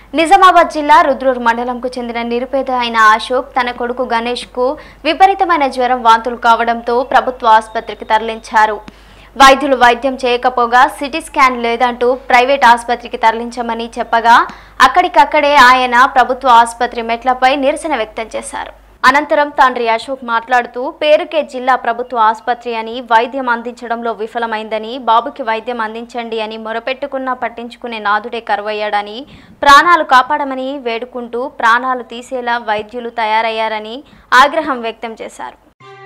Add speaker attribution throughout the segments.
Speaker 1: నిజామాబాద్ జిల్లా రుద్రూరు మండలంకు చెందిన నిరుపేద అయిన అశోక్ తన కొడుకు గణేష్ కు విపరీతమైన జ్వరం వాంతులు కావడంతో ప్రభుత్వ ఆసుపత్రికి తరలించారు వైద్యులు వైద్యం చేయకపోగా సిటీ స్కాన్ లేదంటూ ప్రైవేట్ ఆసుపత్రికి తరలించమని చెప్పగా అక్కడికక్కడే ఆయన ప్రభుత్వ ఆసుపత్రి మెట్లపై నిరసన వ్యక్తం చేశారు అనంతరం తండ్రి అశోక్ మాట్లాడుతూ పేరుకే జిల్లా ప్రభుత్వ ఆసుపత్రి అని వైద్యం అందించడంలో విఫలమైందని బాబుకి వైద్యం అందించండి అని మొరపెట్టుకున్నా పట్టించుకునే నాదుడే కరువయ్యాడని ప్రాణాలు కాపాడమని వేడుకుంటూ ప్రాణాలు తీసేలా వైద్యులు తయారయ్యారని ఆగ్రహం వ్యక్తం చేశారు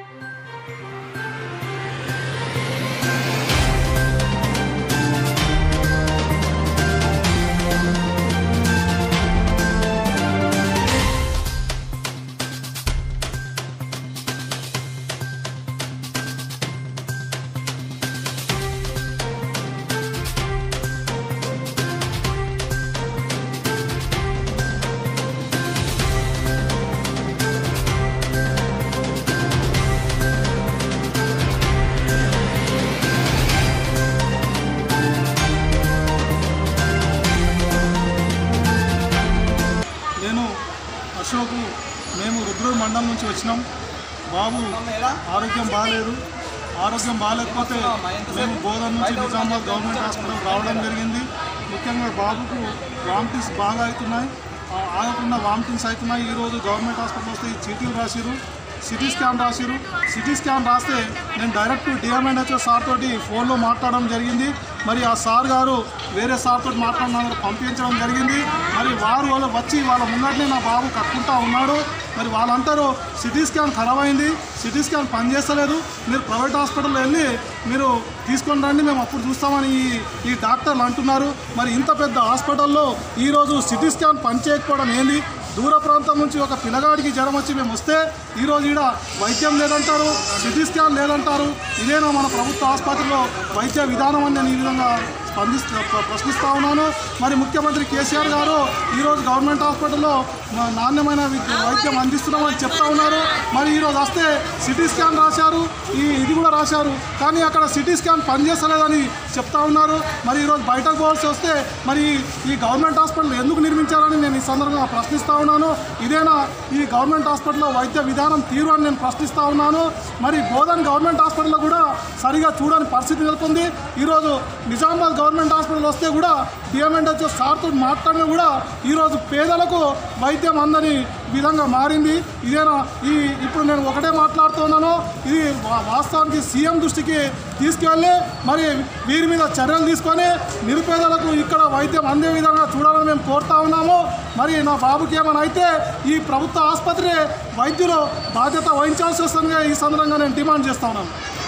Speaker 2: నేను అశోక్ మేము రుద్రూరు మండలం నుంచి వచ్చినాం బాబు ఆరోగ్యం బాగాలేదు ఆరోగ్యం బాగాలేకపోతే మేము బోధన నుంచి నిజామాబాద్ గవర్నమెంట్ హాస్పిటల్ రావడం జరిగింది ముఖ్యంగా బాబుకు వామిటింగ్స్ బాగా అవుతున్నాయి ఆ ఆగకుండా వామిటింగ్స్ అవుతున్నాయి ఈరోజు గవర్నమెంట్ హాస్పిటల్ వస్తే ఈ చీటీలు రాసిరు సిటీ స్కాన్ రాసిరు సిటీ స్కాన్ రాస్తే నేను డైరెక్ట్ డిఎంఎన్హెచ్ఓ సార్ తోటి ఫోన్లో మాట్లాడడం జరిగింది మరి ఆ సార్ గారు వేరే సార్ తోటి మాట్లాడిన పంపించడం జరిగింది మరి వారు వాళ్ళు వచ్చి వాళ్ళ ముందటనే నా బాబు కట్టుకుంటా ఉన్నాడు మరి వాళ్ళంటారు సిటీ స్కాన్ ఖరాబ్ అయింది సిటీ స్కాన్ పనిచేస్తలేదు మీరు ప్రైవేట్ హాస్పిటల్లో వెళ్ళి మీరు తీసుకొని రండి మేము అప్పుడు చూస్తామని ఈ ఈ డాక్టర్లు అంటున్నారు మరి ఇంత పెద్ద హాస్పిటల్లో ఈరోజు సిటీ స్కాన్ పనిచేయకపోవడం ఏంది దూర ప్రాంతం నుంచి ఒక పిల్లగాడికి జ్వరం వచ్చి మేము వస్తే ఈరోజు ఈడ వైద్యం లేదంటారు సిటీ స్కాన్ లేదంటారు ఇదేనా మన ప్రభుత్వ ఆసుపత్రిలో వైద్య విధానం అని నేను ఈ విధంగా స్పందిస్తూ ప్ర- ప్రశ్నిస్తా ఉన్నాను మరి ముఖ్యమంత్రి కేసీఆర్ గారు ఈరోజు గవర్నమెంట్ హాస్పిటల్లో నా- నాణ్యమైన విద్య- వైద్యం అందిస్తున్నామని చెప్తా ఉన్నారు మరి ఈరోజు వస్తే సిటీ స్కాన్ రాశారు ఈ ఇది కూడా రాశారు కానీ అక్కడ సిటీ స్కాన్ పనిచేస్తలేదని చెప్తా ఉన్నారు మరి ఈరోజు బయటకు పోవాల్సి వస్తే మరి ఈ గవర్నమెంట్ హాస్పిటల్ ఎందుకు నిర్మించారని నేను ఈ సందర్భంగా ప్రశ్నిస్తా ఉన్నాను ఇదేనా ఈ గవర్నమెంట్ హాస్పిటల్లో వైద్య విధానం తీరు అని నేను ప్రశ్నిస్తా ఉన్నాను మరి బోధన్ గవర్నమెంట్ హాస్పిటల్లో కూడా సరిగా చూడని పరిస్థితి నెలకొంది ఈరోజు నిజామాబాద్ గవర్నమెంట్ హాస్పిటల్ వస్తే కూడా డిఎంఎన్హెచ్ఓ సార్తో మాట్లాడినా కూడా ఈరోజు పేదలకు వైద్యం అందని విధంగా మారింది ఇదేనా ఈ ఇప్పుడు నేను ఒకటే మాట్లాడుతున్నాను ఇది వా- వాస్తవానికి సీఎం దృష్టికి తీసుకెళ్ళి మరి వీరి మీద చర్యలు తీసుకొని నిరుపేదలకు ఇక్కడ వైద్యం అందే విధంగా చూడాలని మేము కోరుతా ఉన్నాము మరి నా బాబుకి ఏమైనా అయితే ఈ ప్రభుత్వ ఆసుపత్రి వైద్యులు బాధ్యత వహించాల్సి వస్తుందిగా ఈ సందర్భంగా నేను డిమాండ్ చేస్తా ఉన్నాను